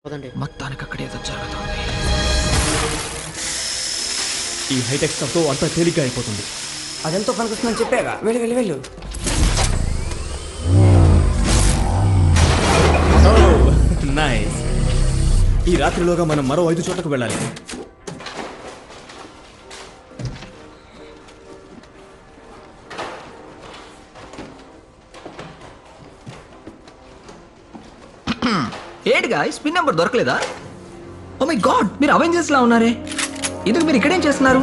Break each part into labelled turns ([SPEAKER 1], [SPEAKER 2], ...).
[SPEAKER 1] పదండి
[SPEAKER 2] మొత్తానికి అక్కడ ఏదో జరుగుతుంది
[SPEAKER 3] ఈ హైటెక్ స్టఫ్తో అంతా తేలిక అయిపోతుంది
[SPEAKER 4] అదెంతో పనికొస్తుందని చెప్పాగా వెళ్ళు వెళ్ళు వెళ్ళు
[SPEAKER 3] నైస్ ఈ రాత్రిలోగా మనం మరో ఐదు చోట్లకు వెళ్ళాలి
[SPEAKER 2] ఏంటి గాయస్ పిన్ నెంబర్ దొరకలేదా ఓ మై గాడ్ మీరు అవెంజర్స్ లా ఉన్నారే ఎందుకు మీరు ఇక్కడేం చేస్తున్నారు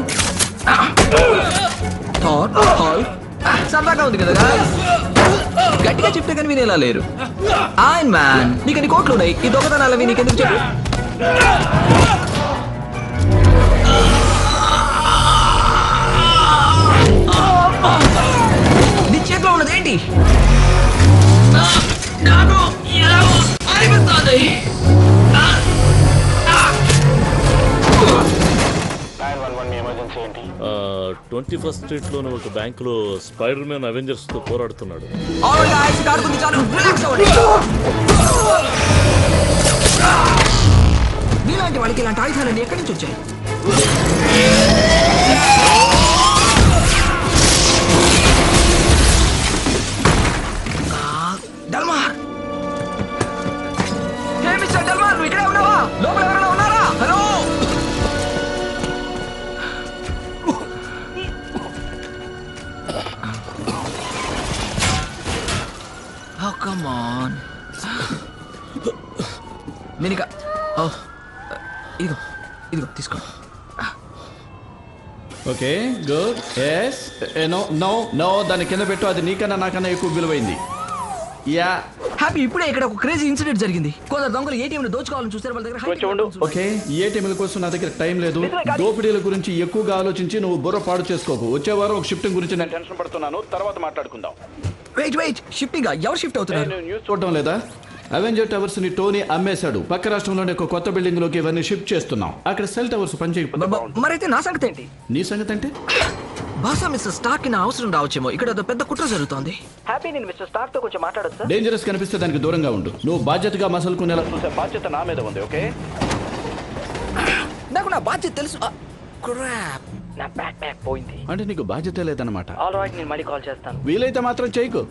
[SPEAKER 2] థార్ హాల్ సరదాగా ఉంది కదా guys? గట్టిగా చెప్తే కానీ వినేలా లేరు ఆయన్ మ్యాన్ నీకు అన్ని కోట్లు ఉన్నాయి ఈ దొంగతనాలవి నీకెందుకు చెప్పు నీ చేతిలో ఉన్నది ఏంటి నాకు ఎలాగో అనిపిస్తుంది
[SPEAKER 5] ట్వంటీ ఫస్ట్ స్ట్రీట్ లోని ఒక బ్యాంకులో స్పైడర్ మ్యాన్ అవెంజర్స్ తో పోరాడుతున్నాడు
[SPEAKER 2] ఆల్ గైస్ కాడుకుంది చాలు రిలాక్స్ అవ్వండి నీలాంటి వాళ్ళకి ఇలాంటి ఆయుధాలన్నీ ఎక్కడి నుంచి వచ్చాయి ఆ, డల్మార్ హే మిస్టర్ డల్మార్ నువ్వు ఇక్కడే ఉన్నావా లోపల ఎవరైనా ఉన్నారా హలో Oh, come on. నేను ఇక ఓ ఇదిగో ఇదిగో తీసుకో
[SPEAKER 6] okay good yes no no no దాని కింద పెట్టు అది నీకన్నా నాకన్నా ఎక్కువ విలువైంది యా
[SPEAKER 2] హ్యాపీ ఇప్పుడే ఇక్కడ ఒక క్రేజీ ఇన్సిడెంట్ జరిగింది కొందరు దొంగలు ఏటీఎం దోచుకోవాలని చూస్తారు వాళ్ళ దగ్గర high-tech weapons ఉన్నాయి.
[SPEAKER 6] ఓకే ఏటీఎంల కోసం నా దగ్గర టైం లేదు దోపిడీల గురించి ఎక్కువగా ఆలోచించి నువ్వు బుర్ర పాడు చేసుకోకు వచ్చే వారం ఒక షిఫ్టింగ్ గురించి నేను టెన్షన్ పడుతున్నాను తర్వాత మాట్లాడుకుందాం
[SPEAKER 2] వెయిట్ వెయిట్ షిఫ్టింగ్ ఎవరు షిఫ్ట్ అవుతున్నారు
[SPEAKER 6] నేను న్యూస్ చూడటం లేదా అవెంజర్ టవర్స్ ని టోనీ అమ్మేశాడు పక్క రాష్ట్రంలోని ఒక కొత్త బిల్డింగ్ లోకి ఇవన్నీ షిఫ్ట్ చేస్తున్నాం అక్కడ సెల్ టవర్స్ పనిచేయకపోతే
[SPEAKER 2] బ- బ- మరైతే నా సంగతి ఏంటి
[SPEAKER 6] నీ సంగతి అంటే
[SPEAKER 2] బాసా మిస్టర్ స్టాక్ నా అవసరం రావచ్చేమో ఇక్కడ ఏదో పెద్ద కుట్ర జరుగుతోంది హ్యాపీ నేను మిస్టర్ స్టాక్ తో కొంచెం మాట్లాడొచ్చు
[SPEAKER 6] డేంజరస్ కనిపిస్తే దానికి దూరంగా ఉండు నువ్వు బాధ్యతగా మసలుకునేలా చూసే బాధ్యత నా మీద ఉంది ఓకే
[SPEAKER 2] నాకు నా బాధ్యత తెలుసు క్రాప్ నా బ్యాక్ బ్యాక్ పోయింది
[SPEAKER 6] అంటే నీకు బాధ్యత లేదన్నమాట
[SPEAKER 2] ఆల్ రైట్ నేను మళ్ళీ కాల్ చేస్తాను
[SPEAKER 6] వీలైతే మాత్రం చేయకు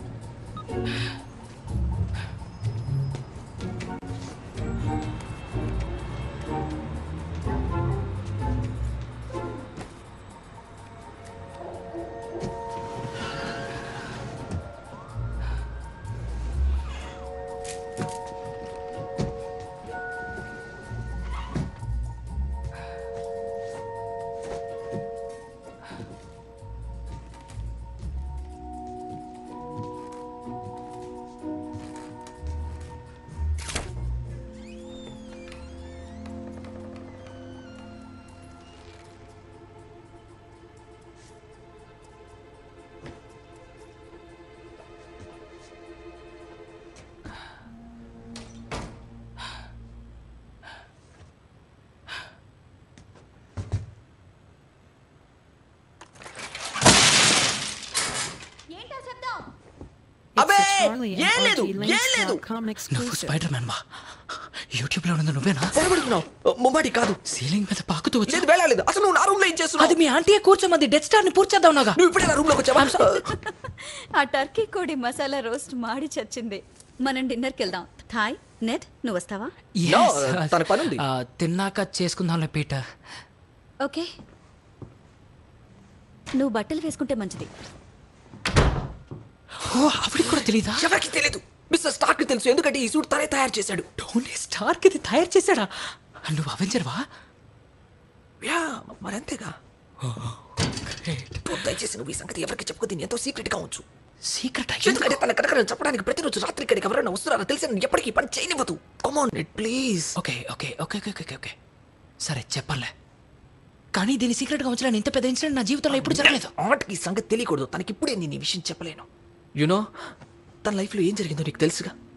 [SPEAKER 7] ఏంటా శబ్దం
[SPEAKER 2] అబే
[SPEAKER 8] Charlie and
[SPEAKER 2] ఏం లేదు
[SPEAKER 8] OG
[SPEAKER 2] ఏం లేదు
[SPEAKER 8] Links.com
[SPEAKER 2] నువ్వు
[SPEAKER 8] exclusive.
[SPEAKER 2] స్పైడర్ మ్యాన్ మా యూట్యూబ్ లో ఉన్నది నువ్వేనా పొరబడుతున్నావు ముంబడి కాదు సీలింగ్ మీద పాకుతూ వచ్చి లేదు వెళ్ళలేదు అసలు నువ్వు నా రూమ్ లో ఏం చేస్తున్నావు
[SPEAKER 1] అది మీ ఆంటీ కూర్చోమంది డెత్ స్టార్ ని పూర్తి చేద్దాం నాగా
[SPEAKER 2] నువ్వు ఇప్పుడే నా రూమ్ లోకి వచ్చావా
[SPEAKER 7] ఆ టర్కీ కోడి మసాలా రోస్ట్ మాడి చచ్చింది మనం డిన్నర్కి వెళ్దాం థాయ్ నెట్ నువ్వు వస్తావా
[SPEAKER 2] No, తనకు పని ఉంది.
[SPEAKER 1] తిన్నాక చేసుకుందాంలే పీటర్
[SPEAKER 7] ఓకే నువ్వు బట్టలు వేసుకుంటే మంచిది
[SPEAKER 1] ఓ ఆవిడికి కూడా తెలీదా
[SPEAKER 2] ఎవరికి తెలియదు మిస్టర్ స్టార్క్ తెలుసు ఎందుకంటే ఈ సూట్ తనే తయారు చేశాడు
[SPEAKER 1] టోనీ స్టార్ కి ఇది తయారు చేశాడా నువ్వు అవెంజర్వా
[SPEAKER 2] యా మరంతేగా ఇప్పుడు దయచేసి నువ్వు ఈ సంగతి ఎవరికి చెప్పుకో దీన్ని ఎంతో సీక్రెట్ గా ఉంచు
[SPEAKER 1] సీక్రెట్
[SPEAKER 2] ఎందుకంటే తన కనుక నేను చెప్పడానికి ప్రతిరోజు రాత్రి ఇక్కడికి ఎవరైనా వస్తున్నారో తెలిసి నేను ఎప్పటికీ ఈ పని చేయనివ్వదు come on net please
[SPEAKER 1] okay okay okay okay okay okay సరే చెప్పర్లే కానీ దీన్ని సీక్రెట్ గా ఉంచలేను ఇంత పెద్ద ఇన్సిడెంట్ నా జీవితంలో ఎప్పుడు జరగలేదు
[SPEAKER 2] ఆంట్కి ఈ సంగతి తెలియకూడదు తనకి ఇప్పుడే నేను ఈ విషయం చెప్పలేను యునో తన లైఫ్లో ఏం జరిగిందో నీకు తెలుసుగా